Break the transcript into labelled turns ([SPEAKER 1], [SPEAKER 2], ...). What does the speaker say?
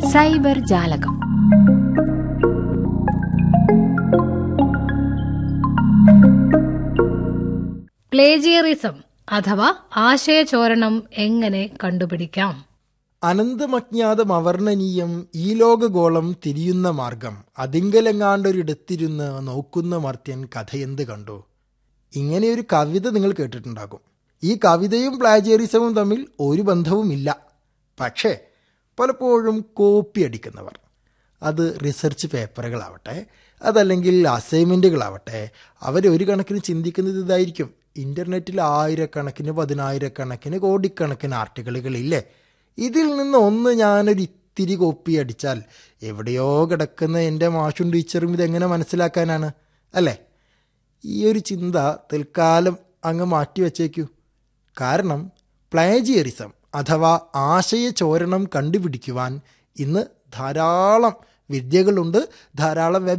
[SPEAKER 1] cyber ജാലകം
[SPEAKER 2] plagiarism അഥവാ ആശയചോരണം എങ്ങനെ കണ്ടുപിടിക്കാം
[SPEAKER 3] അനന്തമജ്ഞാതം അവർണ്ണനീയം ഈ ലോകഗോളം തിരിയുന്ന മാർഗം അതിങ്കലെങ്ങാണ്ടൊരിടത്തിരുന്ന് നോക്കുന്ന മർത്യൻ കഥയെന്ത് കണ്ടു ഇങ്ങനെയൊരു കവിത നിങ്ങൾ കേട്ടിട്ടുണ്ടാകും ഈ കവിതയും പ്ലാജിയറിസവും തമ്മിൽ ഒരു ബന്ധവുമില്ല പക്ഷേ പലപ്പോഴും കോപ്പി അടിക്കുന്നവർ അത് റിസർച്ച് പേപ്പറുകളാവട്ടെ അതല്ലെങ്കിൽ അസൈൻമെൻറ്റുകളാവട്ടെ അവർ ഒരു കണക്കിന് ചിന്തിക്കുന്നത് ഇതായിരിക്കും ഇൻ്റർനെറ്റിൽ ആയിരക്കണക്കിന് പതിനായിരക്കണക്കിന് കോടിക്കണക്കിന് ആർട്ടിക്കിളുകളില്ലേ ഇതിൽ നിന്ന് ഒന്ന് ഞാനൊരു ഇത്തിരി കോപ്പി അടിച്ചാൽ എവിടെയോ കിടക്കുന്ന എൻ്റെ മാഷും ടീച്ചറും ഇതെങ്ങനെ മനസ്സിലാക്കാനാണ് അല്ലേ ഈ ഒരു ചിന്ത തൽക്കാലം അങ്ങ് മാറ്റി വച്ചേക്കൂ കാരണം പ്ലാജിയറിസം അഥവാ ആശയചോരണം കണ്ടുപിടിക്കുവാൻ ഇന്ന് ധാരാളം വിദ്യകളുണ്ട് ധാരാളം വെബ്